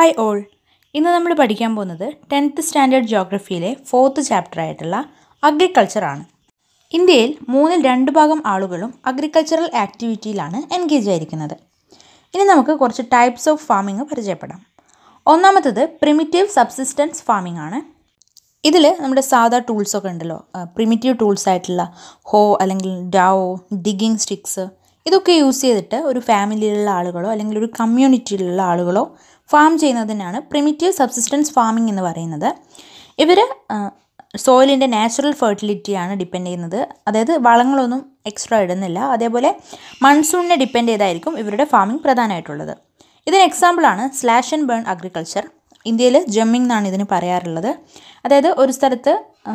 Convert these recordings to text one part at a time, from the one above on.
hi all ഇന്ന് നമ്മൾ പഠിക്കാൻ പോകുന്നത് ടെൻത്ത് സ്റ്റാൻഡേർഡ് ജോഗ്രഫിയിലെ ഫോർത്ത് ചാപ്റ്റർ ആയിട്ടുള്ള അഗ്രികൾച്ചറാണ് ഇന്ത്യയിൽ മൂന്നിൽ രണ്ട് ഭാഗം ആളുകളും അഗ്രികൾച്ചറൽ ആക്ടിവിറ്റിയിലാണ് എൻഗേജ് ആയിരിക്കുന്നത് ഇനി നമുക്ക് കുറച്ച് ടൈപ്സ് ഓഫ് ഫാമിംഗ് പരിചയപ്പെടാം ഒന്നാമത്തത് പ്രിമിറ്റീവ് സബ്സിസ്റ്റൻസ് ഫാമിംഗ് ആണ് ഇതിൽ നമ്മുടെ സാധാ ടൂൾസൊക്കെ ഉണ്ടല്ലോ പ്രിമിറ്റീവ് ടൂൾസ് ആയിട്ടുള്ള ഹോ അല്ലെങ്കിൽ ഡാവോ ഡിഗിങ് സ്റ്റിക്സ് ഇതൊക്കെ യൂസ് ചെയ്തിട്ട് ഒരു ഫാമിലിയിലുള്ള ആളുകളോ അല്ലെങ്കിൽ ഒരു കമ്മ്യൂണിറ്റിയിലുള്ള ആളുകളോ ഫാം ചെയ്യുന്നതിനാണ് പ്രിമിറ്റീവ് സബ്സിസ്റ്റൻസ് ഫാമിംഗ് എന്ന് പറയുന്നത് ഇവർ സോയിലിൻ്റെ നാച്ചുറൽ ഫെർട്ടിലിറ്റിയാണ് ഡിപ്പെൻഡ് ചെയ്യുന്നത് അതായത് വളങ്ങളൊന്നും എക്സ്ട്രാ ഇടുന്നില്ല അതേപോലെ മൺസൂണിനെ ഡിപ്പെൻഡ് ചെയ്തായിരിക്കും ഇവരുടെ ഫാമിംഗ് പ്രധാനമായിട്ടുള്ളത് ഇതിന് എക്സാമ്പിളാണ് സ്ലാഷ് ആൻഡ് ബേൺ അഗ്രികൾച്ചർ ഇന്ത്യയിൽ ജമ്മിങ് എന്നാണ് ഇതിന് പറയാറുള്ളത് അതായത് ഒരു സ്ഥലത്ത്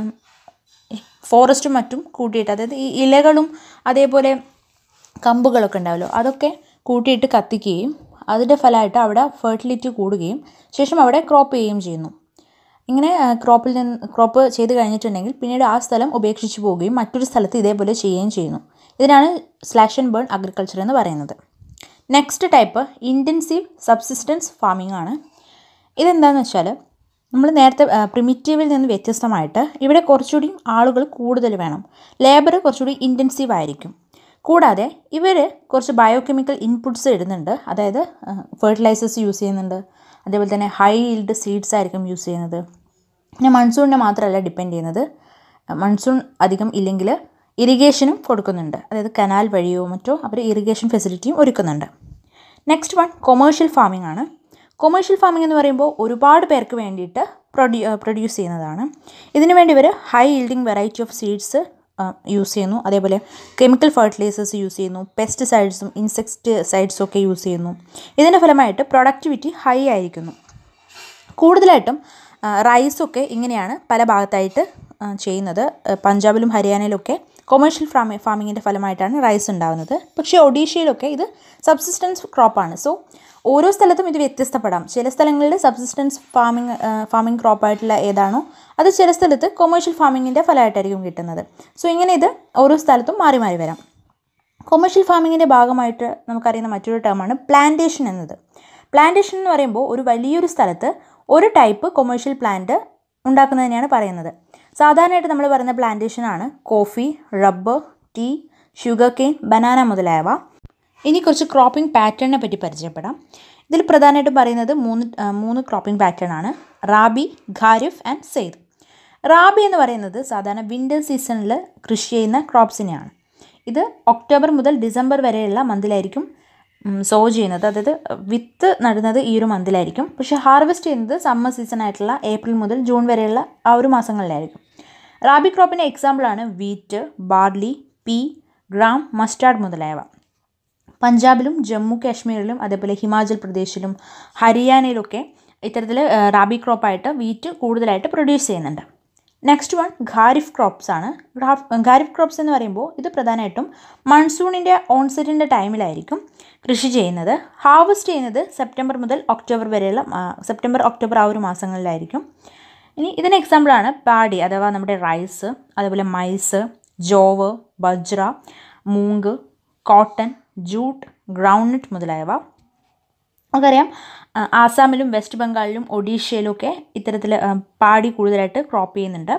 ഫോറസ്റ്റും മറ്റും കൂട്ടിയിട്ട് അതായത് ഈ ഇലകളും അതേപോലെ കമ്പുകളൊക്കെ ഉണ്ടാവുമല്ലോ അതൊക്കെ കൂട്ടിയിട്ട് കത്തിക്കുകയും അതിൻ്റെ ഫലമായിട്ട് അവിടെ ഫെർട്ടിലിറ്റി കൂടുകയും ശേഷം അവിടെ ക്രോപ്പ് ചെയ്യുകയും ചെയ്യുന്നു ഇങ്ങനെ ക്രോപ്പിൽ നിന്ന് ക്രോപ്പ് ചെയ്ത് കഴിഞ്ഞിട്ടുണ്ടെങ്കിൽ പിന്നീട് ആ സ്ഥലം ഉപേക്ഷിച്ച് പോവുകയും മറ്റൊരു സ്ഥലത്ത് ഇതേപോലെ ചെയ്യുകയും ചെയ്യുന്നു ഇതിനാണ് സ്ലാഷ് ആൻഡ് ബേൺ അഗ്രികൾച്ചർ എന്ന് പറയുന്നത് next type intensive subsistence farming ആണ് ഇതെന്താണെന്ന് വെച്ചാൽ നമ്മൾ നേരത്തെ പ്രിമിറ്റീവിൽ നിന്ന് വ്യത്യസ്തമായിട്ട് ഇവിടെ കുറച്ചുകൂടി ആളുകൾ കൂടുതൽ വേണം ലേബർ കുറച്ചുകൂടി ഇൻറ്റൻസീവ് ആയിരിക്കും കൂടാതെ ഇവർ കുറച്ച് ബയോകെമിക്കൽ ഇൻപുട്സ് ഇടുന്നുണ്ട് അതായത് ഫെർട്ടിലൈസേഴ്സ് യൂസ് ചെയ്യുന്നുണ്ട് അതേപോലെ തന്നെ ഹൈ ഈൽഡ് സീഡ്സ് ആയിരിക്കും യൂസ് ചെയ്യുന്നത് പിന്നെ മൺസൂണിനെ മാത്രമല്ല ഡിപ്പെൻഡ് ചെയ്യുന്നത് മൺസൂൺ അധികം ഇല്ലെങ്കിൽ ഇറിഗേഷനും കൊടുക്കുന്നുണ്ട് അതായത് കനാൽ വഴിയോ മറ്റോ അവർ ഇറിഗേഷൻ ഫെസിലിറ്റിയും ഒരുക്കുന്നുണ്ട് നെക്സ്റ്റ് വൺ കൊമേഴ്ഷ്യൽ ഫാമിംഗ് ആണ് കൊമേഴ്ഷ്യൽ ഫാമിംഗ് എന്ന് പറയുമ്പോൾ ഒരുപാട് പേർക്ക് വേണ്ടിയിട്ട് പ്രൊഡ്യൂ പ്രൊഡ്യൂസ് ചെയ്യുന്നതാണ് ഇതിനു വേണ്ടി ഇവർ high yielding variety of seeds use ചെയ്യുന്നു അതേപോലെ കെമിക്കൽ ഫെർട്ടിലൈസേഴ്സ് യൂസ് ചെയ്യുന്നു പെസ്റ്റിസൈഡ്സും ഇൻസെക്ടിസൈഡ്സും ഒക്കെ യൂസ് ചെയ്യുന്നു ഇതിൻ്റെ ഫലമായിട്ട് പ്രൊഡക്ടിവിറ്റി ഹൈ ആയിരിക്കുന്നു കൂടുതലായിട്ടും റൈസൊക്കെ ഇങ്ങനെയാണ് പല ഭാഗത്തായിട്ട് ചെയ്യുന്നത് പഞ്ചാബിലും ഹരിയാനയിലൊക്കെ കൊമേഴ്ഷ്യൽ ഫാമി ഫാമിങ്ങിൻ്റെ ഫലമായിട്ടാണ് റൈസ് ഉണ്ടാകുന്നത് പക്ഷേ ഒഡീഷയിലൊക്കെ ഇത് സബ്സിസ്റ്റൻസ് ക്രോപ്പാണ് സോ ഓരോ സ്ഥലത്തും ഇത് വ്യത്യസ്തപ്പെടാം ചില സ്ഥലങ്ങളിൽ സബ്സിസ്റ്റൻസ് ഫാമിംഗ് ഫാമിംഗ് ക്രോപ്പായിട്ടുള്ള ഏതാണോ അത് ചില സ്ഥലത്ത് കൊമേഴ്ഷ്യൽ ഫാമിങ്ങിൻ്റെ ഫലമായിട്ടായിരിക്കും കിട്ടുന്നത് സോ ഇങ്ങനെ ഇത് ഓരോ സ്ഥലത്തും മാറി മാറി വരാം കൊമേഴ്ഷ്യൽ ഫാമിങ്ങിൻ്റെ ഭാഗമായിട്ട് നമുക്കറിയുന്ന മറ്റൊരു ടേമാണ് പ്ലാന്റേഷൻ എന്നത് പ്ലാന്റേഷൻ എന്ന് പറയുമ്പോൾ ഒരു വലിയൊരു സ്ഥലത്ത് ഒരു ടൈപ്പ് കൊമേഴ്ഷ്യൽ പ്ലാന്റ് ഉണ്ടാക്കുന്നതിനെയാണ് പറയുന്നത് സാധാരണയായിട്ട് നമ്മൾ പറയുന്ന പ്ലാന്റേഷനാണ് coffee rubber tea sugarcane banana മുതലായവ ഇനി കുറച്ച് ക്രോപ്പിംഗ് പാറ്റേണിനെ പറ്റി പരിചയപ്പെടാം ഇതിൽ പ്രധാനമായിട്ടും പറയുന്നത് മൂന്ന് മൂന്ന് ക്രോപ്പിംഗ് പാറ്റേൺ ആണ് റാബി ഖാരിഫ് ആൻഡ് സെയ്ദ് റാബി എന്ന് പറയുന്നത് സാധാരണ വിൻ്റർ സീസണിൽ കൃഷി ചെയ്യുന്ന ക്രോപ്സിനെയാണ് ഇത് ഒക്ടോബർ മുതൽ ഡിസംബർ വരെയുള്ള മന്തിലായിരിക്കും സോ ചെയ്യുന്നത് അതായത് വിത്ത് നടുന്നത് ഈ ഒരു മന്തിലായിരിക്കും പക്ഷേ ഹാർവെസ്റ്റ് ചെയ്യുന്നത് സമ്മർ സീസൺ ആയിട്ടുള്ള ഏപ്രിൽ മുതൽ ജൂൺ വരെയുള്ള ആ ഒരു മാസങ്ങളിലായിരിക്കും റാബി ക്രോപ്പിൻ്റെ എക്സാമ്പിളാണ് wheat barley pea gram mustard മുതലായവ പഞ്ചാബിലും ജമ്മു കാശ്മീരിലും അതേപോലെ ഹിമാചൽ പ്രദേശിലും ഹരിയാനയിലൊക്കെ ഇത്തരത്തിൽ റാബി ക്രോപ്പായിട്ട് വീറ്റ് കൂടുതലായിട്ട് പ്രൊഡ്യൂസ് ചെയ്യുന്നുണ്ട് നെക്സ്റ്റ് വൺ ഖാരിഫ് ക്രോപ്സ് ആണ് ഖാരിഫ് ക്രോപ്സ് എന്ന് പറയുമ്പോൾ ഇത് പ്രധാനമായിട്ടും മൺസൂണിൻ്റെ ഓൺസെറ്റിൻ്റെ ടൈമിലായിരിക്കും കൃഷി ചെയ്യുന്നത് ഹാർവസ്റ്റ് ചെയ്യുന്നത് സെപ്റ്റംബർ മുതൽ ഒക്ടോബർ വരെയുള്ള സെപ്റ്റംബർ ഒക്ടോബർ ആ ഒരു മാസങ്ങളിലായിരിക്കും ഇനി ഇതിന് എക്സാമ്പിളാണ് പാടി അഥവാ നമ്മുടെ റൈസ് അതേപോലെ maize jowar bajra moong cotton jute groundnut മുതലായവ നമുക്കറിയാം ആസാമിലും വെസ്റ്റ് ബംഗാളിലും ഒഡീഷയിലും ഒക്കെ ഇത്തരത്തിൽ പാടി കൂടുതലായിട്ട് ക്രോപ്പ് ചെയ്യുന്നുണ്ട്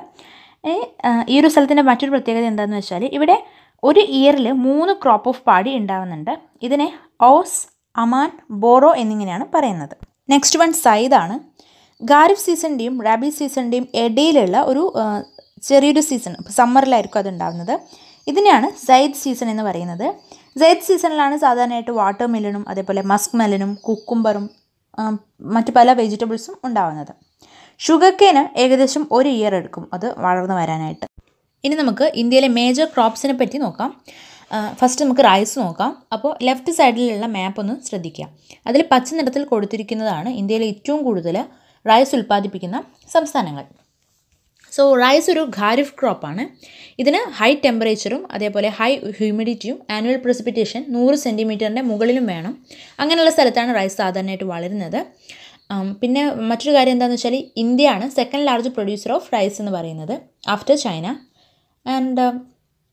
ഈ ഒരു സ്ഥലത്തിൻ്റെ മറ്റൊരു പ്രത്യേകത എന്താണെന്ന് വെച്ചാൽ ഇവിടെ ഒരു ഇയറിൽ മൂന്ന് ക്രോപ്പ് ഓഫ് പാടി ഉണ്ടാകുന്നുണ്ട് ഇതിനെ ഓസ് അമാൻ ബോറോ എന്നിങ്ങനെയാണ് പറയുന്നത് നെക്സ്റ്റ് വൺ സൈദാണ് ഖാരിഫ് സീസണിൻ്റെയും റാബി സീസണിൻ്റെയും ഇടയിലുള്ള ഒരു ചെറിയൊരു സീസൺ സമ്മറിലായിരിക്കും അത് ഉണ്ടാകുന്നത് ഇതിനെയാണ് സൈദ് സീസൺ എന്ന് പറയുന്നത് സൈദ് സീസണിലാണ് സാധാരണയായിട്ട് വാട്ടർ മെലനും അതേപോലെ മസ്ക് മെലനും കുക്കുംബറും മറ്റ് പല വെജിറ്റബിൾസും ഉണ്ടാകുന്നത് ഷുഗർ കേന് ഏകദേശം ഒരു ഇയർ എടുക്കും അത് വളർന്നു വരാനായിട്ട് ഇനി നമുക്ക് ഇന്ത്യയിലെ മേജർ ക്രോപ്സിനെ പറ്റി നോക്കാം ഫസ്റ്റ് നമുക്ക് റൈസ് നോക്കാം അപ്പോൾ ലെഫ്റ്റ് സൈഡിലുള്ള മാപ്പ് ഒന്ന് ശ്രദ്ധിക്കാം അതിൽ പച്ച നിറത്തിൽ കൊടുത്തിരിക്കുന്നതാണ് ഇന്ത്യയിലെ ഏറ്റവും കൂടുതൽ റൈസ് ഉൽപ്പാദിപ്പിക്കുന്ന സംസ്ഥാനങ്ങൾ സോ റൈസ് ഒരു ഖാരിഫ് ക്രോപ്പാണ് ഇതിന് ഹൈ ടെമ്പറേച്ചറും അതേപോലെ ഹൈ ഹ്യൂമിഡിറ്റിയും ആനുവൽ പ്രസിപ്പിറ്റേഷൻ നൂറ് സെൻറ്റിമീറ്ററിൻ്റെ മുകളിലും വേണം അങ്ങനെയുള്ള സ്ഥലത്താണ് റൈസ് സാധാരണയായിട്ട് വളരുന്നത് പിന്നെ മറ്റൊരു കാര്യം എന്താണെന്ന് വെച്ചാൽ ഇന്ത്യയാണ് second large producer of rice എന്ന് പറയുന്നത് ആഫ്റ്റർ ചൈന ആൻഡ്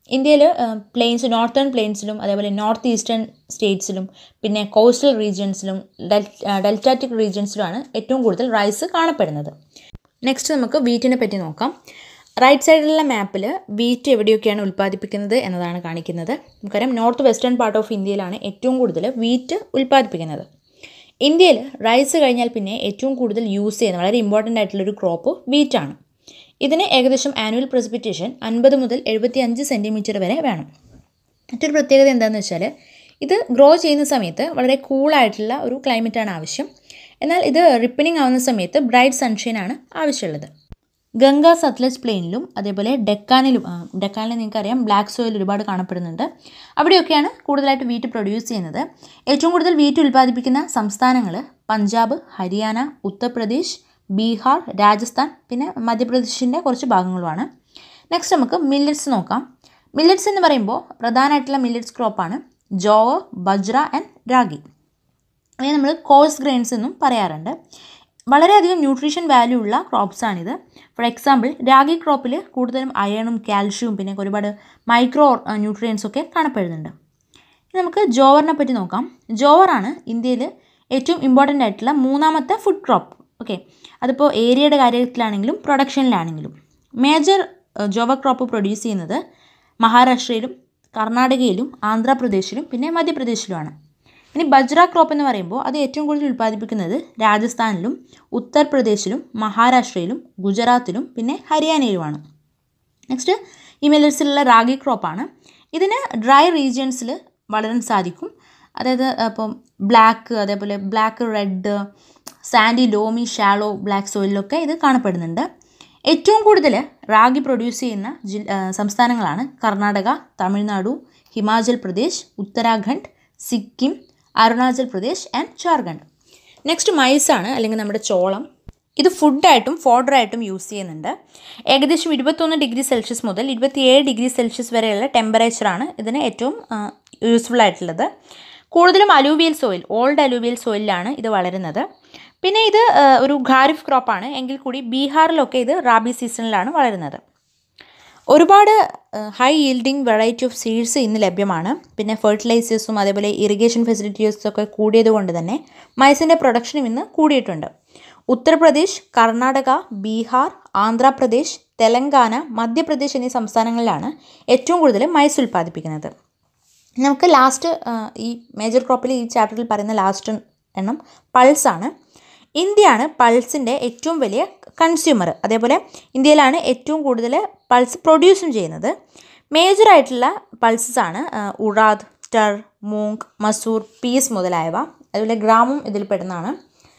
ഇന്ത്യയിൽ പ്ലെയിൻസ് നോർത്തേൺ പ്ലെയിൻസിലും അതേപോലെ നോർത്ത് ഈസ്റ്റേൺ സ്റ്റേറ്റ്സിലും പിന്നെ കോസ്റ്റൽ റീജിയൻസിലും ഡെൽറ്റാറ്റിക് റീജിയൻസിലുമാണ് ഏറ്റവും കൂടുതൽ റൈസ് കാണപ്പെടുന്നത് നെക്സ്റ്റ് നമുക്ക് വീറ്റിനെ പറ്റി നോക്കാം റൈറ്റ് സൈഡിലുള്ള മാപ്പിൽ വീറ്റ് എവിടെയൊക്കെയാണ് ഉൽപ്പാദിപ്പിക്കുന്നത് എന്നതാണ് കാണിക്കുന്നത് നമുക്കറിയാം നോർത്ത് വെസ്റ്റേൺ പാർട്ട് ഓഫ് ഇന്ത്യയിലാണ് ഏറ്റവും കൂടുതൽ വീറ്റ് ഉൽപ്പാദിപ്പിക്കുന്നത് ഇന്ത്യയിൽ റൈസ് കഴിഞ്ഞാൽ പിന്നെ ഏറ്റവും കൂടുതൽ യൂസ് ചെയ്യുന്ന വളരെ ഇമ്പോർട്ടൻ്റ് ആയിട്ടുള്ളൊരു ക്രോപ്പ് വീറ്റാണ് ഇതിന് ഏകദേശം ആനുവൽ പ്രസിപ്പിറ്റേഷൻ അൻപത് മുതൽ എഴുപത്തി അഞ്ച് സെൻറ്റിമീറ്റർ വരെ വേണം മറ്റൊരു പ്രത്യേകത എന്താണെന്ന് വെച്ചാൽ ഇത് ഗ്രോ ചെയ്യുന്ന സമയത്ത് വളരെ കൂളായിട്ടുള്ള ഒരു ക്ലൈമറ്റാണ് ആവശ്യം എന്നാൽ ഇത് റിപ്പണിങ് ആവുന്ന സമയത്ത് ബ്രൈറ്റ് സൺഷൈനാണ് ആവശ്യമുള്ളത് ഗംഗ സത്ലജ് പ്ലെയിനിലും അതേപോലെ ഡെക്കാനിലും ആ, ഡെക്കാനിൽ നിങ്ങൾക്കറിയാം ബ്ലാക്ക് സോയിൽ ഒരുപാട് കാണപ്പെടുന്നുണ്ട് അവിടെയൊക്കെയാണ് കൂടുതലായിട്ട് വീറ്റ് പ്രൊഡ്യൂസ് ചെയ്യുന്നത് ഏറ്റവും കൂടുതൽ വീറ്റ് ഉൽപ്പാദിപ്പിക്കുന്ന സംസ്ഥാനങ്ങൾ പഞ്ചാബ് ഹരിയാന ഉത്തർപ്രദേശ് ബീഹാർ രാജസ്ഥാൻ പിന്നെ മധ്യപ്രദേശിൻ്റെ കുറച്ച് ഭാഗങ്ങളുമാണ് നെക്സ്റ്റ് നമുക്ക് മില്ലറ്റ്സ് നോക്കാം മില്ലറ്റ്സ് എന്ന് പറയുമ്പോൾ പ്രധാനമായിട്ടുള്ള മില്ലറ്റ്സ് ക്രോപ്പാണ് ജോവ് ബജ്ര ആൻഡ് രാഗി അതിനെ നമ്മൾ കോഴ്സ് ഗ്രെയിൻസ് എന്നും പറയാറുണ്ട് വളരെയധികം ന്യൂട്രീഷൻ വാല്യൂ ഉള്ള ക്രോപ്സാണിത് ഫോർ എക്സാമ്പിൾ രാഗി ക്രോപ്പിൽ കൂടുതലും അയണും കാൽഷ്യവും പിന്നെ ഒരുപാട് മൈക്രോ ന്യൂട്രിയൻസ് ഒക്കെ കാണപ്പെടുന്നുണ്ട് ഇനി നമുക്ക് ജോവറിനെ പറ്റി നോക്കാം ജോവറാണ് ഇന്ത്യയിൽ ഏറ്റവും ഇമ്പോർട്ടൻ്റ് ആയിട്ടുള്ള മൂന്നാമത്തെ ഫുഡ് ക്രോപ്പ് ഓക്കെ അതിപ്പോൾ ഏരിയയുടെ കാര്യത്തിലാണെങ്കിലും പ്രൊഡക്ഷനിലാണെങ്കിലും മേജർ ജോവർ ക്രോപ്പ് പ്രൊഡ്യൂസ് ചെയ്യുന്നത് മഹാരാഷ്ട്രയിലും കർണാടകയിലും ആന്ധ്രാപ്രദേശിലും പിന്നെ മധ്യപ്രദേശിലുമാണ് ഇനി ബജ്ര ക്രോപ്പ് എന്ന് പറയുമ്പോൾ അത് ഏറ്റവും കൂടുതൽ ഉൽപ്പാദിപ്പിക്കുന്നത് രാജസ്ഥാനിലും ഉത്തർപ്രദേശിലും മഹാരാഷ്ട്രയിലും ഗുജറാത്തിലും പിന്നെ ഹരിയാനയിലുമാണ് നെക്സ്റ്റ് ഈ മില്ലറ്റ്സിലുള്ള റാഗി ക്രോപ്പാണ് ഇതിന് ഡ്രൈ റീജിയൻസിൽ വളരാൻ സാധിക്കും അതായത് ഇപ്പം ബ്ലാക്ക് അതേപോലെ black red sandy loamy shallow black സോയിലൊക്കെ ഇത് കാണപ്പെടുന്നുണ്ട് ഏറ്റവും കൂടുതൽ റാഗി പ്രൊഡ്യൂസ് ചെയ്യുന്ന ജില്ല ആ, സംസ്ഥാനങ്ങളാണ് കർണാടക തമിഴ്നാടു ഹിമാചൽ പ്രദേശ് ഉത്തരാഖണ്ഡ് സിക്കിം അരുണാചൽ പ്രദേശ് ആൻഡ് ജാർഖണ്ഡ് നെക്സ്റ്റ് മൈസാണ് അല്ലെങ്കിൽ നമ്മുടെ ചോളം ഇത് ഫുഡായിട്ടും ഫോഡറായിട്ടും യൂസ് ചെയ്യുന്നുണ്ട് ഏകദേശം ഇരുപത്തൊന്ന് ഡിഗ്രി സെൽഷ്യസ് മുതൽ ഇരുപത്തിയേഴ് ഡിഗ്രി സെൽഷ്യസ് വരെയുള്ള ടെമ്പറേച്ചറാണ് ഇതിന് ഏറ്റവും യൂസ്ഫുൾ ആയിട്ടുള്ളത് കൂടുതലും അലൂവിയൽ സോയിൽ ഓൾഡ് അലൂവിയൽ സോയിലാണ് ഇത് വളരുന്നത് പിന്നെ ഇത് ആ, ഒരു ഖാരിഫ് ക്രോപ്പാണ് എങ്കിൽ കൂടി ബീഹാറിലൊക്കെ ഇത് റാബി സീസണിലാണ് വളരുന്നത് ഒരുപാട് high yielding variety of seeds ഇന്ന് ലഭ്യമാണ് പിന്നെ ഫെർട്ടിലൈസേഴ്സും അതേപോലെ ഇറിഗേഷൻ ഫെസിലിറ്റീസും ഒക്കെ കൂടിയത് കൊണ്ട് തന്നെ മൈസിൻ്റെ പ്രൊഡക്ഷനും ഇന്ന് കൂടിയിട്ടുണ്ട് ഉത്തർപ്രദേശ് കർണാടക ബീഹാർ ആന്ധ്രാപ്രദേശ് തെലങ്കാന മധ്യപ്രദേശ് എന്നീ സംസ്ഥാനങ്ങളിലാണ് ഏറ്റവും കൂടുതൽ മൈസ് ഉൽപ്പാദിപ്പിക്കുന്നത് നമുക്ക് ലാസ്റ്റ് ഈ മേജർ ക്രോപ്പിൽ ഈ ചാപ്റ്ററിൽ പറയുന്ന ലാസ്റ്റ് എണ്ണം പൾസാണ് ഇന്ത്യയാണ് പൾസിൻ്റെ ഏറ്റവും വലിയ കൺസ്യൂമർ അതേപോലെ ഇന്ത്യയിലാണ് ഏറ്റവും കൂടുതൽ പൾസ് പ്രൊഡ്യൂസും ചെയ്യുന്നത് മേജർ ആയിട്ടുള്ള പൾസസ് ആണ് ആ, ഉറാദ് ടർ മൂങ് മസൂർ പീസ് മുതലായവ അതുപോലെ ഗ്രാമും ഇതിൽ പെടുന്നതാണ്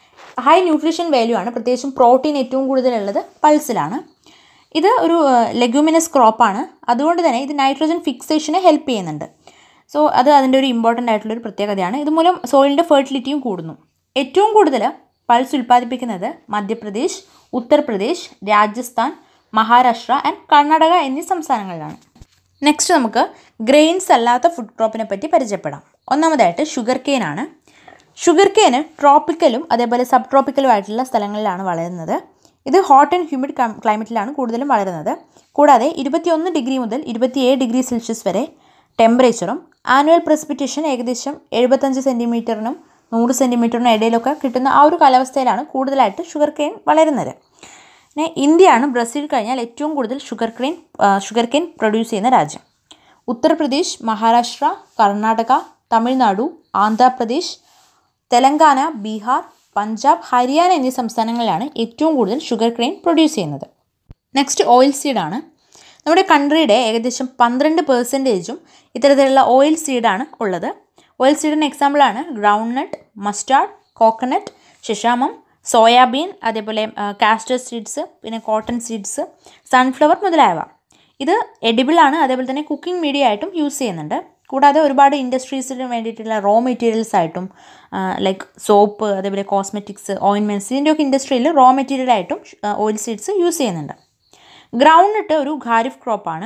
ഹൈ ന്യൂട്രീഷൻ വാല്യൂ ആണ് പ്രത്യേകിച്ചും പ്രോട്ടീൻ ഏറ്റവും കൂടുതലുള്ളത് പൾസിലാണ് ഇത് ഒരു ലെഗ്യൂമിനസ് ക്രോപ്പാണ് അതുകൊണ്ട് തന്നെ ഇത് നൈട്രോജൻ ഫിക്സേഷനെ ഹെൽപ്പ് ചെയ്യുന്നുണ്ട് സോ അത് അതിൻ്റെ ഒരു ഇമ്പോർട്ടൻ്റ് ആയിട്ടുള്ളൊരു പ്രത്യേകതയാണ് ഇതുമൂലം സോയിലിൻ്റെ ഫെർട്ടിലിറ്റിയും കൂടുന്നു ഏറ്റവും കൂടുതൽ പൾസ് ഉൽപ്പാദിപ്പിക്കുന്നത് മധ്യപ്രദേശ് ഉത്തർപ്രദേശ് രാജസ്ഥാൻ മഹാരാഷ്ട്ര ആൻഡ് കർണാടക എന്നീ സംസ്ഥാനങ്ങളിലാണ് നെക്സ്റ്റ് നമുക്ക് ഗ്രെയിൻസ് അല്ലാത്ത ഫുഡ് ക്രോപ്പിനെ പറ്റി പരിചയപ്പെടാം ഒന്നാമതായിട്ട് ഷുഗർ കെയിൻ ആണ് ഷുഗർ കെയിന് ട്രോപ്പിക്കലും അതേപോലെ സബ് ട്രോപ്പിക്കലും ആയിട്ടുള്ള സ്ഥലങ്ങളിലാണ് വളരുന്നത് ഇത് ഹോട്ട് ആൻഡ് ഹ്യൂമിഡ് ക്ലൈമറ്റിലാണ് കൂടുതലും വളരുന്നത് കൂടാതെ ഇരുപത്തിയൊന്ന് ഡിഗ്രി മുതൽ ഇരുപത്തിയേഴ് ഡിഗ്രി സെൽഷ്യസ് വരെ ടെമ്പറേച്ചറും ആനുവൽ പ്രസിപ്പിറ്റേഷൻ ഏകദേശം എഴുപത്തഞ്ച് സെൻറ്റിമീറ്ററിനും നൂറ് സെൻറ്റിമീറ്ററിനും ഇടയിലൊക്കെ കിട്ടുന്ന ആ ഒരു കാലാവസ്ഥയിലാണ് കൂടുതലായിട്ട് ഷുഗർ കെയിൻ വളരുന്നത് പിന്നെ ഇന്ത്യയാണ് ബ്രസീൽ കഴിഞ്ഞാൽ ഏറ്റവും കൂടുതൽ sugar cane sugar cane produce ചെയ്യുന്ന രാജ്യം ഉത്തർപ്രദേശ് മഹാരാഷ്ട്ര കർണാടക തമിഴ്നാടു ആന്ധ്രാപ്രദേശ് തെലങ്കാന ബീഹാർ പഞ്ചാബ് ഹരിയാന എന്നീ സംസ്ഥാനങ്ങളിലാണ് ഏറ്റവും കൂടുതൽ ഷുഗർ കെയിൻ പ്രൊഡ്യൂസ് ചെയ്യുന്നത് നെക്സ്റ്റ് ഓയിൽ സീഡാണ് നമ്മുടെ കൺട്രിയുടെ ഏകദേശം പന്ത്രണ്ട് പെർസെൻറ്റേജും ഇത്തരത്തിലുള്ള ഓയിൽ സീഡാണ് ഉള്ളത് ഓയിൽ സീഡിന് എക്സാമ്പിളാണ് ഗ്രൗണ്ട് നട്ട് മസ്റ്റാർഡ് കോക്കനട്ട് ശിശാമം സോയാബീൻ അതേപോലെ കാസ്റ്റർ സീഡ്സ് പിന്നെ കോട്ടൺ സീഡ്സ് സൺഫ്ലവർ മുതലായവ ഇത് എഡിബിളാണ് അതേപോലെ തന്നെ കുക്കിംഗ് മീഡിയ ആയിട്ടും യൂസ് ചെയ്യുന്നുണ്ട് കൂടാതെ ഒരുപാട് ഇൻഡസ്ട്രീസിന് വേണ്ടിയിട്ടുള്ള റോ മെറ്റീരിയൽസ് ആയിട്ടും ലൈക്ക് സോപ്പ് അതേപോലെ കോസ്മെറ്റിക്സ് ഓയിൻമെൻറ്റ്സ് ഇതിൻ്റെയൊക്കെ ഇൻഡസ്ട്രിയിൽ റോ മെറ്റീരിയൽ ആയിട്ടും ഓയിൽ സീഡ്സ് യൂസ് ചെയ്യുന്നുണ്ട് ഗ്രൗണ്ട് നട്ട് ഒരു ഖാരിഫ് ക്രോപ്പാണ്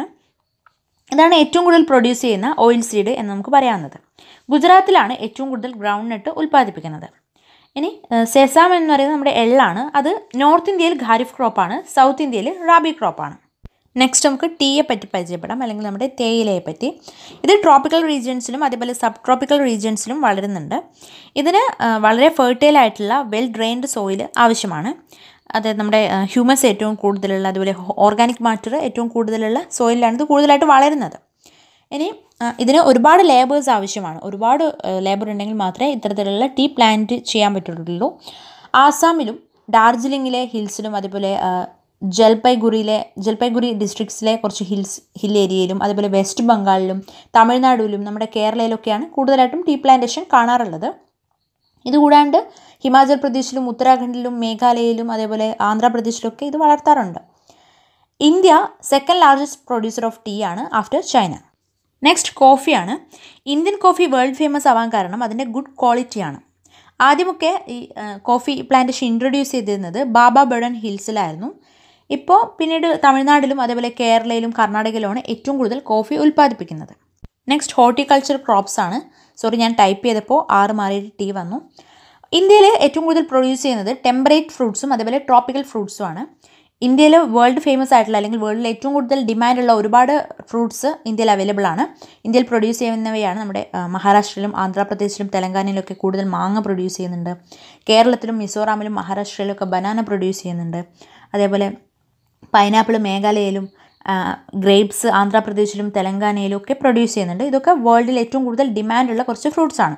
ഇതാണ് ഏറ്റവും കൂടുതൽ പ്രൊഡ്യൂസ് ചെയ്യുന്ന ഓയിൽ സീഡ് എന്ന് നമുക്ക് പറയാവുന്നത് ഗുജറാത്തിലാണ് ഏറ്റവും കൂടുതൽ ഗ്രൗണ്ട് നട്ട് ഉൽപ്പാദിപ്പിക്കുന്നത് ഇനി സെസാം എന്ന് പറയുന്നത് നമ്മുടെ എള്ളാണ് അത് നോർത്ത് ഇന്ത്യയിൽ ഖാരിഫ് ക്രോപ്പാണ് സൗത്ത് ഇന്ത്യയിൽ റാബി ക്രോപ്പാണ് നെക്സ്റ്റ് നമുക്ക് ടീയെ പറ്റി പരിചയപ്പെടാം അല്ലെങ്കിൽ നമ്മുടെ തേയിലയെ പറ്റി ഇത് ട്രോപ്പിക്കൽ റീജിയൻസിലും അതേപോലെ സബ് ട്രോപ്പിക്കൽ റീജിയൻസിലും വളരുന്നുണ്ട് ഇതിന് ആ, വളരെ ഫെർട്ടൈൽ ആയിട്ടുള്ള വെൽ ഡ്രെയിൻഡ് സോയിൽ ആവശ്യമാണ് അതായത് നമ്മുടെ ഹ്യൂമസ് ഏറ്റവും കൂടുതലുള്ള അതുപോലെ ഓർഗാനിക് മാറ്റർ ഏറ്റവും കൂടുതലുള്ള സോയിലാണ് ഇത് കൂടുതലായിട്ട് വളരുന്നത് ഇനി ആ, ഇതിന് ഒരുപാട് ലേബേഴ്സ് ആവശ്യമാണ് ഒരുപാട് ലേബർ ഉണ്ടെങ്കിൽ മാത്രമേ ഇത്തരത്തിലുള്ള ടീ പ്ലാന്റ് ചെയ്യാൻ പറ്റുള്ളൂ ആസാമിലും ഡാർജിലിംഗിലെ ഹിൽസിലും അതേപോലെ ആ, ജൽപൈഗുറിയിലെ ജൽപൈഗുരി ഡിസ്ട്രിക്ട്സിലെ കുറച്ച് ഹിൽസ് ഹിൽ ഏരിയയിലും അതേപോലെ വെസ്റ്റ് ബംഗാളിലും തമിഴ്നാടുവിലും നമ്മുടെ കേരളയിലൊക്കെയാണ് കൂടുതലായിട്ടും ടീ പ്ലാന്റേഷൻ കാണാറുള്ളത് ഇതുകൂടാണ്ട് ഹിമാചൽ പ്രദേശിലും ഉത്തരാഖണ്ഡിലും മേഘാലയയിലും അതേപോലെ ആന്ധ്രാപ്രദേശിലൊക്കെ ഇത് വളർത്താറുണ്ട് India second largest producer of tea ആണ് ആഫ്റ്റർ ചൈന നെക്സ്റ്റ് കോഫിയാണ് ഇന്ത്യൻ കോഫി വേൾഡ് ഫേമസ് ആവാൻ കാരണം അതിൻ്റെ ഗുഡ് ക്വാളിറ്റിയാണ് ആദ്യമൊക്കെ ഈ ആ, കോഫി പ്ലാന്റേഷൻ ഇൻട്രൊഡ്യൂസ് ചെയ്തിരുന്നത് ബാബ ബഡൻ ഹിൽസിലായിരുന്നു ഇപ്പോൾ പിന്നീട് തമിഴ്നാട്ടിലും അതേപോലെ കേരളയിലും കർണാടകയിലുമാണ് ഏറ്റവും കൂടുതൽ കോഫി ഉൽപ്പാദിപ്പിക്കുന്നത് നെക്സ്റ്റ് ഹോർട്ടിക്കൾച്ചർ ക്രോപ്സ് ആണ് സോറി ഞാൻ ടൈപ്പ് ചെയ്തപ്പോൾ ആറ് മാറിയിട്ട് ടീ വന്നു ഇന്ത്യയിൽ ഏറ്റവും കൂടുതൽ പ്രൊഡ്യൂസ് ചെയ്യുന്നത് ടെമ്പറേറ്റ് ഫ്രൂട്ട്സും അതേപോലെ ട്രോപ്പിക്കൽ ഫ്രൂട്ട്സും ആണ് ഇന്ത്യയിൽ വേൾഡ് ഫേമസ് ആയിട്ടുള്ള അല്ലെങ്കിൽ വേൾഡിൽ ഏറ്റവും കൂടുതൽ ഡിമാൻഡുള്ള ഒരുപാട് ഫ്രൂട്ട്സ് ഇന്ത്യയിൽ അവൈലബിൾ ആണ് ഇന്ത്യയിൽ പ്രൊഡ്യൂസ് ചെയ്യുന്നവയാണ് നമ്മുടെ ആ, മഹാരാഷ്ട്രയിലും ആന്ധ്രാപ്രദേശിലും തെലങ്കാനയിലൊക്കെ കൂടുതൽ മാങ്ങ പ്രൊഡ്യൂസ് ചെയ്യുന്നുണ്ട് കേരളത്തിലും മിസോറാമിലും മഹാരാഷ്ട്രയിലും ഒക്കെ ബനാന പ്രൊഡ്യൂസ് ചെയ്യുന്നുണ്ട് അതേപോലെ പൈനാപ്പിൾ മേഘാലയയിലും ഗ്രേപ്സ് ആന്ധ്രാപ്രദേശിലും തെലങ്കാനയിലും ഒക്കെ പ്രൊഡ്യൂസ് ചെയ്യുന്നുണ്ട് ഇതൊക്കെ വേൾഡിൽ ഏറ്റവും കൂടുതൽ ഡിമാൻഡുള്ള കുറച്ച് ഫ്രൂട്ട്സ് ആണ്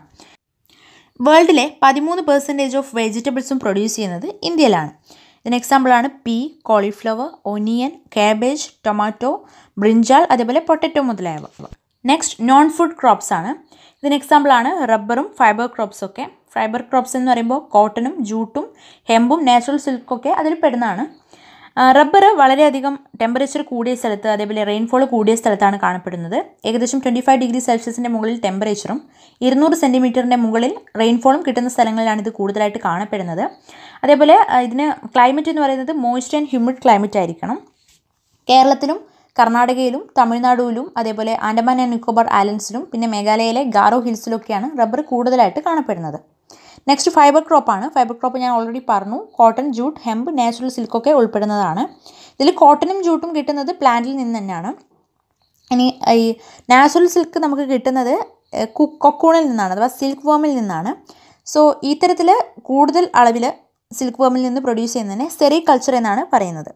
വേൾഡിലെ പതിമൂന്ന് പെർസെൻറ്റേജ് ഓഫ് വെജിറ്റബിൾസും പ്രൊഡ്യൂസ് ചെയ്യുന്നത് ഇന്ത്യയിലാണ് ഇതിന് എക്സാമ്പിളാണ് pea cauliflower onion cabbage tomato brinjal അതേപോലെ പൊട്ടറ്റോ മുതലായവ നെക്സ്റ്റ് നോൺ ഫുഡ് ക്രോപ്സ് ആണ് ഇതിന് എക്സാമ്പിളാണ് റബ്ബറും ഫൈബർ ക്രോപ്സും ഒക്കെ ഫൈബർ ക്രോപ്സ് എന്ന് പറയുമ്പോൾ കോട്ടണും ജൂട്ടും ഹെമ്പും നാച്ചുറൽ സിൽക്കൊക്കെ അതിൽ പെടുന്നതാണ് റബ്ബർ വളരെയധികം ടെമ്പറേച്ചർ കൂടിയ സ്ഥലത്ത് അതേപോലെ റെയിൻഫോൾ കൂടിയ സ്ഥലത്താണ് കാണപ്പെടുന്നത് ഏകദേശം ട്വൻറ്റി ഫൈവ് ഡിഗ്രി സെൽഷ്യസിൻ്റെ മുകളിൽ ടെമ്പറേച്ചറും ഇരുന്നൂറ് സെൻറ്റിമീറ്ററിൻ്റെ മുകളിൽ റെയിൻഫോളും കിട്ടുന്ന സ്ഥലങ്ങളിലാണ് ഇത് കൂടുതലായിട്ട് കാണപ്പെടുന്നത് അതേപോലെ ആ, ഇതിന് ക്ലൈമറ്റ് എന്ന് പറയുന്നത് മോയ്സ്റ്റ് ആൻഡ് ഹ്യൂമിഡ് ക്ലൈമറ്റ് ആയിരിക്കണം കേരളത്തിലും കർണാടകയിലും തമിഴ്നാടുവിലും അതേപോലെ ആൻഡമാൻ ആൻഡ് നിക്കോബാർ ഐലൻഡ്സിലും പിന്നെ മേഘാലയയിലെ ഗാരോ ഹിൽസിലൊക്കെയാണ് റബ്ബർ കൂടുതലായിട്ട് കാണപ്പെടുന്നത് നെക്സ്റ്റ് ഫൈബർ ക്രോപ്പാണ് ഫൈബർ ക്രോപ്പ് ഞാൻ ഓൾറെഡി പറഞ്ഞു കോട്ടൺ ജൂട്ട് ഹെമ്പ് നാച്ചുറൽ സിൽക്കൊക്കെ ഉൾപ്പെടുന്നതാണ് ഇതിൽ കോട്ടണും ജൂട്ടും കിട്ടുന്നത് പ്ലാന്റിൽ നിന്ന് തന്നെയാണ് ഇനി ഈ നാച്ചുറൽ സിൽക്ക് നമുക്ക് കിട്ടുന്നത് കൊക്കൂണിൽ നിന്നാണ് അഥവാ സിൽക്ക് വേമിൽ നിന്നാണ് സോ ഇത്തരത്തിൽ കൂടുതൽ അളവിൽ സിൽക്ക് വേമിൽ നിന്ന് പ്രൊഡ്യൂസ് ചെയ്യുന്നതിനെ സെറി കൾച്ചർ എന്നാണ് പറയുന്നത്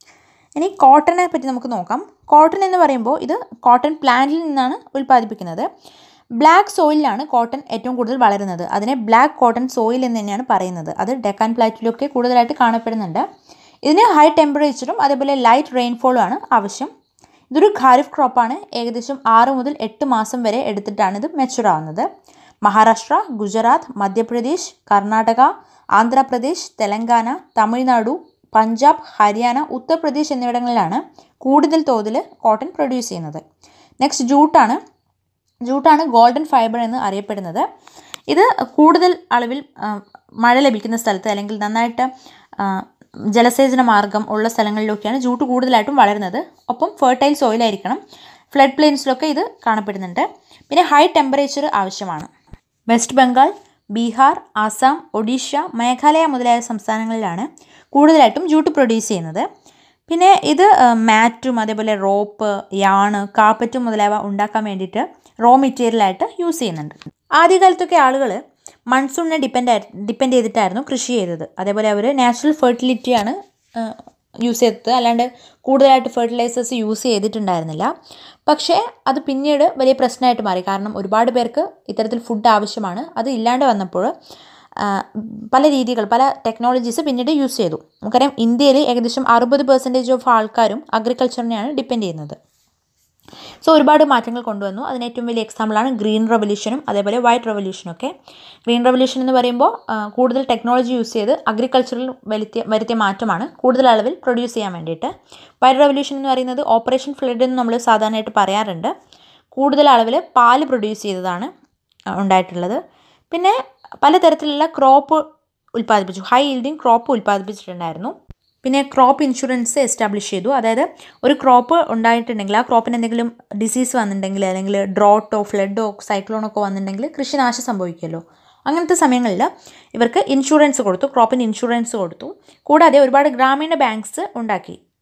ഇനി കോട്ടനെ പറ്റി നമുക്ക് നോക്കാം കോട്ടൺ എന്ന് പറയുമ്പോൾ ഇത് കോട്ടൺ പ്ലാന്റിൽ നിന്നാണ് ഉൽപ്പാദിപ്പിക്കുന്നത് ബ്ലാക്ക് സോയിലാണ് കോട്ടൺ ഏറ്റവും കൂടുതൽ വളരുന്നത് അതിനെ ബ്ലാക്ക് കോട്ടൺ സോയിൽ എന്ന് തന്നെയാണ് പറയുന്നത് അത് ഡെക്കാൻ പ്ലാറ്റിലൊക്കെ കൂടുതലായിട്ട് കാണപ്പെടുന്നുണ്ട് ഇതിന് ഹൈ ടെമ്പറേച്ചറും അതേപോലെ ലൈറ്റ് റെയിൻഫോളും ആണ് ആവശ്യം ഇതൊരു ഖാരിഫ് ക്രോപ്പാണ് ഏകദേശം ആറ് മുതൽ എട്ട് മാസം വരെ എടുത്തിട്ടാണ് ഇത് മെച്ചുർ ആവുന്നത് മഹാരാഷ്ട്ര ഗുജറാത്ത് മധ്യപ്രദേശ് കർണാടക ആന്ധ്രാപ്രദേശ് തെലങ്കാന തമിഴ്നാടു പഞ്ചാബ് ഹരിയാന ഉത്തർപ്രദേശ് എന്നിവിടങ്ങളിലാണ് കൂടുതൽ തോതിൽ കോട്ടൺ പ്രൊഡ്യൂസ് ചെയ്യുന്നത് നെക്സ്റ്റ് ജൂട്ടാണ് ജൂട്ടാണ് ഗോൾഡൻ ഫൈബർ എന്ന് അറിയപ്പെടുന്നത് ഇത് കൂടുതൽ അളവിൽ ആ, മഴ ലഭിക്കുന്ന സ്ഥലത്ത് അല്ലെങ്കിൽ നന്നായിട്ട് ആ, ജലസേചന മാർഗം ഉള്ള സ്ഥലങ്ങളിലൊക്കെയാണ് ജൂട്ട് കൂടുതലായിട്ടും വളരുന്നത് ഒപ്പം ഫെർട്ടൈൽ സോയിലായിരിക്കണം ഫ്ലഡ് പ്ലെയിൻസിലൊക്കെ ഇത് കാണപ്പെടുന്നുണ്ട് പിന്നെ ഹൈ ടെമ്പറേച്ചർ ആവശ്യമാണ് വെസ്റ്റ് ബംഗാൾ ബീഹാർ ആസാം ഒഡീഷ മേഘാലയ മുതലായ സംസ്ഥാനങ്ങളിലാണ് കൂടുതലായിട്ടും ജൂട്ട് പ്രൊഡ്യൂസ് ചെയ്യുന്നത് പിന്നെ ഇത് ആ, മാറ്റും അതേപോലെ റോപ്പ് യാണ് കാപ്പറ്റും മുതലായവ ഉണ്ടാക്കാൻ വേണ്ടിയിട്ട് റോ മെറ്റീരിയലായിട്ട് യൂസ് ചെയ്യുന്നുണ്ട് ആദ്യകാലത്തൊക്കെ ആളുകൾ മൺസൂണിനെ ഡിപ്പെൻഡ് ഡിപ്പെൻഡ് ചെയ്തിട്ടായിരുന്നു കൃഷി ചെയ്തത് അതേപോലെ അവർ നാച്ചുറൽ ഫെർട്ടിലിറ്റിയാണ് യൂസ് ചെയ്തത് അല്ലാണ്ട് കൂടുതലായിട്ട് ഫെർട്ടിലൈസേഴ്സ് യൂസ് ചെയ്തിട്ടുണ്ടായിരുന്നില്ല പക്ഷേ അത് പിന്നീട് വലിയ പ്രശ്നമായിട്ട് മാറി കാരണം ഒരുപാട് പേർക്ക് ഇത്തരത്തിൽ ഫുഡ് ആവശ്യമാണ് അത് ഇല്ലാണ്ട് വന്നപ്പോൾ ആ, പല രീതികൾ പല ടെക്നോളജീസ് പിന്നീട് യൂസ് ചെയ്തു നമുക്കറിയാം ഇന്ത്യയിൽ ഏകദേശം അറുപത് പെർസെൻറ്റേജ് ഓഫ് ആൾക്കാരും അഗ്രികൾച്ചറിനെയാണ് ഡിപ്പെൻഡ് ചെയ്യുന്നത് സോ ഒരുപാട് മാറ്റങ്ങൾ കൊണ്ടുവന്നു അതിന് ഏറ്റവും വലിയ എക്സാമ്പിളാണ് ഗ്രീൻ റവല്യൂഷനും അതേപോലെ വൈറ്റ് റവല്യൂഷനും ഒക്കെ ഗ്രീൻ റവല്യൂഷൻ എന്ന് പറയുമ്പോൾ ആ, കൂടുതൽ ടെക്നോളജി യൂസ് ചെയ്ത് അഗ്രികൾച്ചറിൽ വരുത്തിയ വരുത്തിയ മാറ്റമാണ് കൂടുതൽ അളവിൽ പ്രൊഡ്യൂസ് ചെയ്യാൻ വേണ്ടിയിട്ട് വൈറ്റ് റവല്യൂഷൻ എന്ന് പറയുന്നത് ഓപ്പറേഷൻ ഫ്ലഡ് എന്ന് നമ്മൾ സാധാരണയായിട്ട് പറയാറുണ്ട് കൂടുതൽ അളവിൽ പാല് പ്രൊഡ്യൂസ് ചെയ്തതാണ് ആ, ഉണ്ടായിട്ടുള്ളത് പിന്നെ പലതരത്തിലുള്ള ക്രോപ്പ് ഉൽപ്പാദിപ്പിച്ചു ഹൈ ഈൽഡിങ് ക്രോപ്പ് ഉൽപ്പാദിപ്പിച്ചിട്ടുണ്ടായിരുന്നു പിന്നെ ക്രോപ്പ് ഇൻഷുറൻസ് എസ്റ്റാബ്ലിഷ് ചെയ്തു അതായത് ഒരു ക്രോപ്പ് ഉണ്ടായിട്ടുണ്ടെങ്കിൽ ആ ക്രോപ്പിന് എന്തെങ്കിലും ഡിസീസ് വന്നിട്ടുണ്ടെങ്കിൽ അല്ലെങ്കിൽ ഡ്രോട്ടോ ഫ്ലഡോ സൈക്ലോണോ ഒക്കെ വന്നിട്ടുണ്ടെങ്കിൽ കൃഷിനാശം സംഭവിക്കുമല്ലോ അങ്ങനത്തെ സമയങ്ങളിൽ ഇവർക്ക് ഇൻഷുറൻസ് കൊടുത്തു ക്രോപ്പിന് ഇൻഷുറൻസ് കൊടുത്തു കൂടാതെ ഒരുപാട് ഗ്രാമീണ ബാങ്ക്സ് ഉണ്ടാക്കി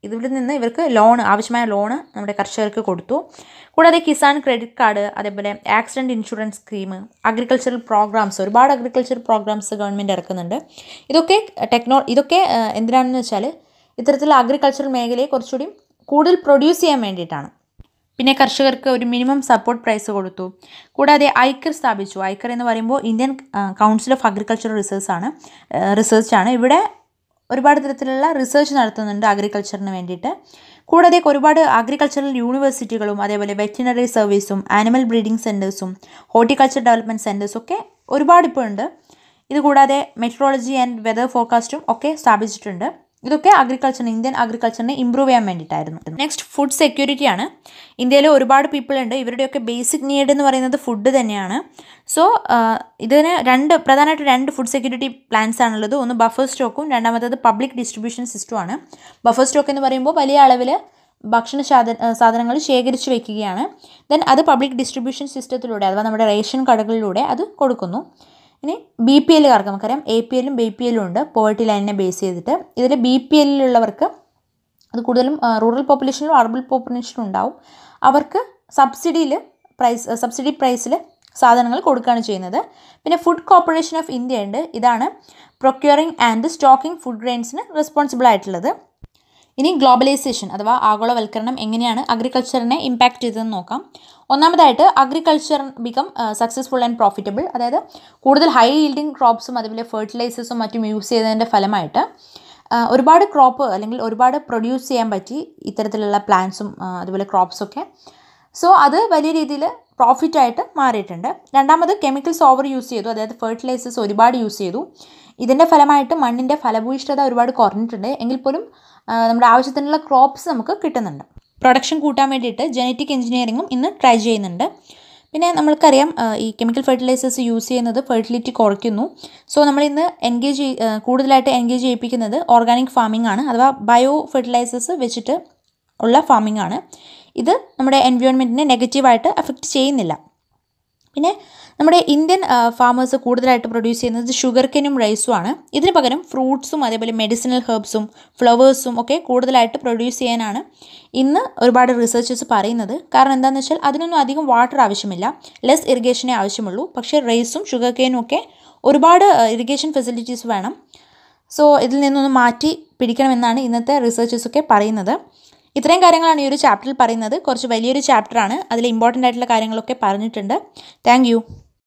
ഇതിൽ നിന്ന് ഇവർക്ക് ലോൺ ആവശ്യമായ ലോണ് നമ്മുടെ കർഷകർക്ക് കൊടുത്തു കൂടാതെ കിസാൻ ക്രെഡിറ്റ് കാർഡ് അതേപോലെ accident insurance scheme agricultural programmes ഒരുപാട് അഗ്രികൾച്ചറൽ പ്രോഗ്രാംസ് ഗവൺമെൻറ് ഇറക്കുന്നുണ്ട് ഇതൊക്കെ ടെക്നോ ഇതൊക്കെ ആ, എന്തിനാണെന്ന് വെച്ചാൽ ഇത്തരത്തിലുള്ള അഗ്രികൾച്ചറൽ മേഖലയെ കുറച്ചുകൂടി കൂടുതൽ പ്രൊഡ്യൂസ് ചെയ്യാൻ വേണ്ടിയിട്ടാണ് പിന്നെ കർഷകർക്ക് ഒരു മിനിമം സപ്പോർട്ട് പ്രൈസ് കൊടുത്തു കൂടാതെ ഐക്കർ സ്ഥാപിച്ചു ഐക്കർ എന്ന് പറയുമ്പോൾ Indian council of agricultural research ആണ് റിസർച്ച് ആണ് ഇവിടെ ഒരുപാട് തരത്തിലുള്ള റിസർച്ച് നടത്തുന്നുണ്ട് അഗ്രികൾച്ചറിന് വേണ്ടിയിട്ട് കൂടാതെ ഒരുപാട് അഗ്രികൾച്ചറൽ യൂണിവേഴ്സിറ്റികളും അതേപോലെ വെറ്റിനറി സർവീസും ആനിമൽ ബ്രീഡിംഗ് സെൻറ്റേഴ്സും ഹോർട്ടിക്കൾച്ചർ ഡെവലപ്മെൻറ്റ് സെൻറ്റേഴ്സും ഒക്കെ ഒരുപാട് ഇപ്പോൾ ഉണ്ട് ഇതുകൂടാതെ മെട്രോളജി ആൻഡ് വെതർ ഫോർകാസ്റ്റും ഒക്കെ സ്ഥാപിച്ചിട്ടുണ്ട് ഇതൊക്കെ അഗ്രികൾച്ചറിന് ഇന്ത്യൻ അഗ്രികൾച്ചറിനെ ഇമ്പ്രൂവ് ചെയ്യാൻ വേണ്ടിയിട്ടായിരുന്നു നെക്സ്റ്റ് ഫുഡ് സെക്യൂരിറ്റി ആണ് ഇന്ത്യയിൽ ഒരുപാട് പീപ്പിൾ ഉണ്ട് ഇവരുടെയൊക്കെ ബേസിക് നീഡ് എന്ന് പറയുന്നത് ഫുഡ് തന്നെയാണ് സോ ഇതിന് രണ്ട് പ്രധാനമായിട്ട് രണ്ട് ഫുഡ് സെക്യൂരിറ്റി പ്ലാൻസ് ആണുള്ളത് ഒന്ന് ബഫർ സ്റ്റോക്കും രണ്ടാമത്തേത് പബ്ലിക് ഡിസ്ട്രിബ്യൂഷൻ സിസ്റ്റമാണ് ബഫർ സ്റ്റോക്ക് എന്ന് പറയുമ്പോൾ വലിയ അളവിൽ ഭക്ഷണ സാധ സാധനങ്ങൾ ശേഖരിച്ച് വെക്കുകയാണ് ദെൻ അത് പബ്ലിക് ഡിസ്ട്രിബ്യൂഷൻ സിസ്റ്റത്തിലൂടെ അഥവാ നമ്മുടെ റേഷൻ കടകളിലൂടെ അത് കൊടുക്കുന്നു ഇനി ബി പി എല്ലുകാർക്ക് നമുക്കറിയാം എ പി എല്ലും ബി പി എല്ലും ഉണ്ട് പോവർട്ടി ലൈനിനെ ബേസ് ചെയ്തിട്ട് ഇതിൽ ബി പി എല്ലിലുള്ളവർക്ക് അത് കൂടുതലും റൂറൽ പോപ്പുലേഷനിലും അർബൻ പോപ്പുലേഷനും ഉണ്ടാവും അവർക്ക് സബ്സിഡിയിൽ പ്രൈസ് സബ്സിഡി പ്രൈസിൽ സാധനങ്ങൾ കൊടുക്കുകയാണ് ചെയ്യുന്നത് പിന്നെ ഫുഡ് കോർപ്പറേഷൻ ഓഫ് ഇന്ത്യ ഉണ്ട് ഇതാണ് പ്രൊക്യൂറിംഗ് ആൻഡ് സ്റ്റോക്കിംഗ് ഫുഡ് ഗ്രെയിൻസിന് റെസ്പോൺസിബിൾ ആയിട്ടുള്ളത് ഇനി ഗ്ലോബലൈസേഷൻ അഥവാ ആഗോളവൽക്കരണം എങ്ങനെയാണ് അഗ്രികൾച്ചറിനെ ഇമ്പാക്റ്റ് ചെയ്തതെന്ന് നോക്കാം ഒന്നാമതായിട്ട് agriculture become successful and profitable അതായത് കൂടുതൽ ഹൈ ഈൽഡിങ് ക്രോപ്സും അതുപോലെ ഫെർട്ടിലൈസേഴ്സും മറ്റും യൂസ് ചെയ്തതിൻ്റെ ഫലമായിട്ട് ആ, ഒരുപാട് ക്രോപ്പ് അല്ലെങ്കിൽ ഒരുപാട് പ്രൊഡ്യൂസ് ചെയ്യാൻ പറ്റി ഇത്തരത്തിലുള്ള പ്ലാന്റ്സും അതുപോലെ ക്രോപ്സൊക്കെ സോ അത് വലിയ രീതിയിൽ പ്രോഫിറ്റ് ആയിട്ട് മാറിയിട്ടുണ്ട് രണ്ടാമത് കെമിക്കൽസ് ഓവർ യൂസ് ചെയ്തു അതായത് ഫെർട്ടിലൈസേഴ്സ് ഒരുപാട് യൂസ് ചെയ്തു ഇതിൻ്റെ ഫലമായിട്ട് മണ്ണിൻ്റെ ഫലഭൂയിഷ്ഠത ഒരുപാട് കുറഞ്ഞിട്ടുണ്ട് എങ്കിൽ പോലും ആ, നമ്മുടെ ആവശ്യത്തിനുള്ള ക്രോപ്സ് നമുക്ക് കിട്ടുന്നുണ്ട് പ്രൊഡക്ഷൻ കൂട്ടാൻ വേണ്ടിയിട്ട് ജനറ്റിക് എഞ്ചിനീയറിങ്ങും ഇന്ന് ട്രൈ ചെയ്യുന്നുണ്ട് പിന്നെ നമ്മൾക്കറിയാം ആ, ഈ കെമിക്കൽ ഫെർട്ടിലൈസേഴ്സ് യൂസ് ചെയ്യുന്നത് ഫെർട്ടിലിറ്റി കുറയ്ക്കുന്നു സോ നമ്മൾ ഇന്ന് എൻഗേജ് കൂടുതലായിട്ട് എൻഗേജ് ചെയ്യിപ്പിക്കുന്നത് ഓർഗാനിക് ഫാമിംഗ് ആണ് അഥവാ ബയോ ഫെർട്ടിലൈസേഴ്സ് വെച്ചിട്ട് ഉള്ള ഫാമിംഗ് ആണ് ഇത് നമ്മുടെ എൻവയോൺമെൻറ്റിനെ നെഗറ്റീവായിട്ട് അഫക്റ്റ് ചെയ്യുന്നില്ല പിന്നെ നമ്മുടെ ഇന്ത്യൻ ഫാമേഴ്സ് കൂടുതലായിട്ട് പ്രൊഡ്യൂസ് ചെയ്യുന്നത് ഷുഗർ കെനും റൈസും ആണ് ഇതിന് പകരം ഫ്രൂട്ട്സും അതേപോലെ മെഡിസിനൽ ഹെർബ്സും ഫ്ലവേഴ്സും ഒക്കെ കൂടുതലായിട്ട് പ്രൊഡ്യൂസ് ചെയ്യാനാണ് ഇന്ന് ഒരുപാട് റിസർച്ചേഴ്സ് പറയുന്നത് കാരണം എന്താണെന്ന് വെച്ചാൽ അതിനൊന്നും അധികം വാട്ടർ ആവശ്യമില്ല ലെസ് ഇറിഗേഷനേ ആവശ്യമുള്ളൂ പക്ഷേ റൈസും ഷുഗർ കെയിനും ഒക്കെ ഒരുപാട് ഇറിഗേഷൻ ഫെസിലിറ്റീസ് വേണം സോ ഇതിൽ നിന്നൊന്ന് മാറ്റി പിടിക്കണമെന്നാണ് ഇന്നത്തെ റിസർച്ചേഴ്സൊക്കെ പറയുന്നത് ഇത്രയും കാര്യങ്ങളാണ് ഈ ഒരു ചാപ്റ്ററിൽ പറയുന്നത് കുറച്ച് വലിയൊരു ചാപ്റ്ററാണ് അതിൽ ഇമ്പോർട്ടൻ്റ് ആയിട്ടുള്ള കാര്യങ്ങളൊക്കെ പറഞ്ഞിട്ടുണ്ട് താങ്ക്